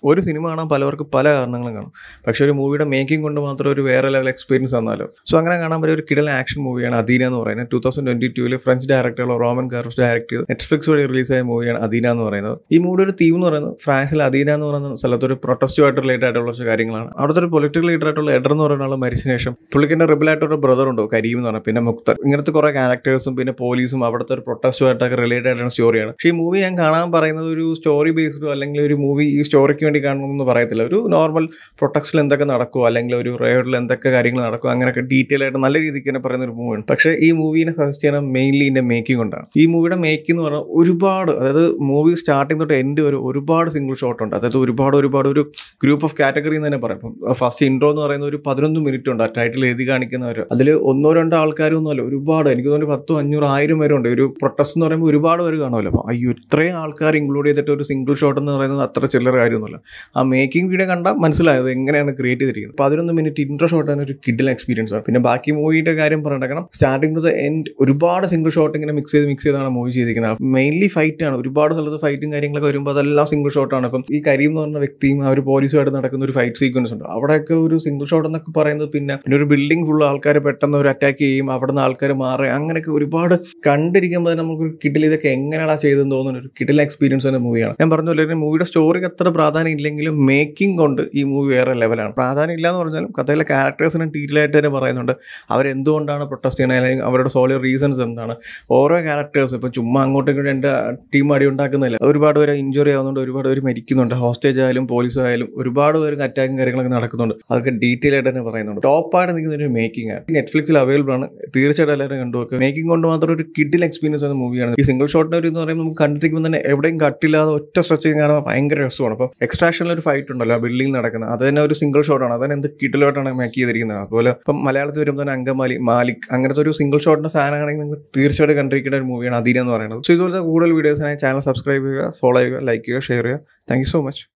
ഒരു സിനിമ കാണാൻ പലവർക്കും പല കാരണങ്ങളും കാണും പക്ഷേ ഒരു മൂവിയുടെ മേക്കിംഗ് കൊണ്ട് മാത്രം ഒരു വേറെ ലെവൽ എക്സ്പീരിയൻസ് തന്നാലോ സോ അങ്ങനെ കാണാൻ പറ്റിയ ഒരു കിടൽ ആക്ഷൻ മൂവിയാണ് അദീന എന്ന് പറയുന്നത് ടൂ തൗസൻഡ് ട്വന്റി ടൂവിൽ ഫ്രഞ്ച് ഡയറക്ടറുള്ള റോമൻ കാർസ് ഡയറക്ട് ചെയ്ത് നെറ്റ്ഫ്ലിക്സ് വഴി റിലീസായ മൂവിയാണ് അദീന എന്ന് പറയുന്നത് ഈ മൂവിയുടെ ഒരു തീം എന്ന് പറയുന്നത് ഫ്രാൻസിൽ അദീന എന്ന് പറയുന്ന സ്ഥലത്ത് ഒരു പ്രൊട്ടസ്റ്റുമായിട്ട് റിലേറ്റഡ് ആയിട്ടുള്ള കുറച്ച് കാര്യങ്ങളാണ് അവിടുത്തെ ഒരു പൊളിറ്റിക്കൽ ലീഡർ ആയിട്ടുള്ള എഡർ എന്ന് പറയുന്ന ആൾ മരിച്ച ശേഷം പുള്ളിക്കിന്റെ റിബൽ ആയിട്ടൊരു ബ്രദർ ഉണ്ടോ കരീം എന്ന് പറഞ്ഞാൽ പിന്നെ മുക്തർ ഇങ്ങനത്തെ കുറെ ക്യാരക്ടേഴ്സും പിന്നെ പോലീസും അവിടുത്തെ ഒരു പ്രൊട്ടസ്റ്റുമായിട്ടൊക്കെ റിലേറ്റഡ് ആയിട്ടുള്ള സ്റ്റോറിയാണ് പക്ഷേ ഈ മൂവി ഞാൻ കാണാൻ പറയുന്നത് ഒരു സ്റ്റോറി ബേസ്ഡോ അല്ലെങ്കിൽ ഒരു മൂവി ഈ സ്റ്റോറിക്ക് വേണ്ടി കാണണമെന്ന് പറയത്തില്ല ഒരു നോർമൽ പ്രൊട്ടക്സിൽ എന്തൊക്കെ നടക്കുമോ അല്ലെങ്കിൽ ഒരു റേഡിൽ എന്തൊക്കെ കാര്യങ്ങൾ നടക്കുമോ അങ്ങനെയൊക്കെ ഡീറ്റെയിൽ ആയിട്ട് നല്ല രീതിക്ക് തന്നെ പറയുന്ന ഒരു മൂവിയാണ് പക്ഷേ ഈ മൂവിനെ സജസ്റ്റ് ചെയ്യണം മെയിൻലി ഇതിന്റെ മേക്കിംഗ് കൊണ്ടാണ് ഈ മൂവിയുടെ മേക്കിംഗ് എന്ന് പറഞ്ഞാൽ ഒരുപാട് അതായത് മൂവി സ്റ്റാർട്ടിങ് തൊട്ട് എൻഡ് വരെ ഒരുപാട് സിംഗിൾ ഷോട്ട് ഉണ്ട് അതായത് ഒരുപാട് ഒരുപാട് ഒരു ഗ്രൂപ്പ് ഓഫ് കാറ്റഗറി എന്ന് തന്നെ പറയാം ഫസ്റ്റ് ഇൻട്രോ എന്ന് പറയുന്ന ഒരു പതിനൊന്ന് മിനിറ്റ് ഉണ്ട് ആ ടൈറ്റിൽ എഴുതി കാണിക്കുന്നവർ അതിൽ ഒന്നോ രണ്ടോ ആൾക്കാരും ഒന്നുമല്ല ഒരുപാട് എനിക്ക് തോന്നുന്നു പത്തോ അഞ്ഞൂറ് ആയിരം പേരുണ്ട് ഒരു പ്രൊട്ടസ്റ്റ് എന്ന് പറയുമ്പോൾ ഒരുപാട് പേര് കാണുമല്ലോ അപ്പോൾ അയ്യോ ഇത്രയും ആൾക്കാർ ഇൻക്ലൂഡ് ചെയ്തിട്ട് ഒരു സിംഗിൾ ഷോട്ട് എന്ന് പറയുന്നത് അത്ര ചില്ലറ കാര്യമൊന്നുമല്ല ആ മേക്കിംഗ് വീഡിയോ കണ്ടാൽ മനസ്സിലായത് എങ്ങനെയാണ് ക്രിയേറ്റ് ചെയ്തിരിക്കുന്നത് പതിനൊന്ന് മിനിറ്റ് ഇൻട്രോ ഷോട്ട് തന്നെ ഒരു കിഡിൽ എക്സ്പീരിയൻസ് ആണ് പിന്നെ ബാക്കി മൂവിയുടെ കാര്യം പറയണം സ്റ്റാർട്ടിംഗ് ടു ദ എൻഡ് ഒരുപാട് സിംഗിൾ ഷോട്ട് ഇങ്ങനെ മിക്സ് ചെയ്ത് മിക്സ് ചെയ്താണ് മൂവി ചെയ്തിരിക്കുന്നത് മെയിൻലി ഫൈറ്റ് ആണ് ഒരുപാട് സ്ഥലത്ത് ഫൈറ്റും കാര്യങ്ങളൊക്കെ വരുമ്പോൾ അതെല്ലാം സിംഗിൾ ഷോട്ടാണ് ഇപ്പം ഈ കരീം എന്ന് പറഞ്ഞ വ്യക്തിയും ആ ഒരു പോലീസുമായിട്ട് നടക്കുന്ന ഒരു ഫൈറ്റ് സീക്വൻസ് ഉണ്ട് അവിടെയൊക്കെ ഒരു സിംഗിൾ ഷോട്ട് എന്നൊക്കെ പറയുന്നത് പിന്നെ പിന്നെ ഒരു ബിൽഡിംഗ് ഫുൾ ആൾക്കാർ പെട്ടെന്ന് ഒരു അറ്റാക്ക് ചെയ്യും അവിടെ നിന്ന് ആൾക്കാർ മാറുക അങ്ങനെയൊക്കെ ഒരുപാട് കണ്ടിരിക്കുമ്പോൾ തന്നെ നമുക്ക് കിഡിൽ ഇതൊക്കെ എങ്ങനെയാണ് ചെയ്തെന്ന് തോന്നുന്ന ഒരു കിഡിൽ എക്സ്പീരിയൻസ് തന്നെ മൂവിയാണ് ഞാൻ പറഞ്ഞ പോലെ മൂവിയുടെ സ്റ്റോറിക്ക് അത്ര പ്രാധാന്യം ഇല്ലെങ്കിലും മേക്കിംഗ് കൊണ്ട് ഈ മൂവി വേറെ ലെവലാണ് പ്രാധാന്യം ഇല്ല എന്ന് പറഞ്ഞാലും കഥയിലെ ക്യാരക്ടേഴ്സിനെ ഡീറ്റെയിൽ ആയിട്ട് തന്നെ പറയുന്നുണ്ട് അവരെന്തുകൊണ്ടാണ് പ്രൊട്ടസ്റ്റ് ചെയ്യണത് അല്ലെങ്കിൽ അവരുടെ സോളിഡ് റീസൺസ് എന്താണ് ഓരോ ക്യാരക്ടേഴ്സ് ഇപ്പം ചുമ്മാ അങ്ങോട്ടും ഇങ്ങോട്ടും എൻ്റെ ടീം അടി ഉണ്ടാക്കുന്നില്ല ഒരുപാട് പേര് ഇഞ്ചുറി ആവുന്നുണ്ട് ഒരുപാട് പേര് മരിക്കുന്നുണ്ട് ഹോസ്റ്റേജ് ആയാലും പോലീസ് ആയാലും ഒരുപാട് പേര് അറ്റാക്കും കാര്യങ്ങളൊക്കെ നടക്കുന്നുണ്ട് അതൊക്കെ ഡീറ്റെയിൽ ആയിട്ട് തന്നെ പറയുന്നുണ്ട് ടോപ്പായിട്ട് നിൽക്കുന്ന ഒരു മേക്കിംഗ് ആണ് നെറ്റ്ഫ്ലിക്സിൽ അവൈലബിൾ ആണ് തീർച്ചയായിട്ടും എല്ലാവരും കണ്ടുവെക്കുക മേക്കിംഗ് കൊണ്ട് മാത്രം ഒരു കിഡിൽ എക്സ്പീരിയൻസ് ആണ് മൂവിയാണ് ഈ സിംഗിൾ ഷോട്ടിന്റെ ഒരു എന്ന് പറയുമ്പോൾ നമുക്ക് കണ്ടിരിക്കുമ്പോൾ തന്നെ എവിടെയും കട്ടില്ലാതെ ഒറ്റ സ്ട്രെച്ചിങ് കാണുമ്പോൾ ഭയങ്കര രസമാണ് അപ്പം എക്സ്ട്രാക്ഷനിൽ ഒരു ഫൈറ്റ് ഉണ്ടല്ലോ ബിൽഡിംഗ് നടക്കുന്നത് അത് തന്നെ ഒരു സിംഗിൾ ഷോട്ടാണ് അതിന് എന്ത് കിഡിലോട്ടാണ് മേക്ക് ചെയ്തിരിക്കുന്നത് അതുപോലെ ഇപ്പം മലയാളത്തിൽ വരുമ്പോൾ തന്നെ അങ്കമാലി മാലിക് അങ്ങനത്തെ ഒരു സിംഗിൾ ഷോട്ടിന്റെ ഫാൻ ആണെങ്കിൽ നിങ്ങൾ തീർച്ചയായിട്ടും കണ്ടിരിക്കേണ്ട ഒരു മൂവിയാണ് അദീന എന്ന് പറയുന്നത് സോ ഇതുപോലത്തെ കൂടുതൽ വീഡിയോസിനായി ചാനൽ സബ്സ്ക്രൈബ് ചെയ്യുക ഫോളോ ചെയ്യുക ലൈക്ക് ചെയ്യുക ഷെയർ ചെയ്യുക താങ്ക് സോ മച്ച്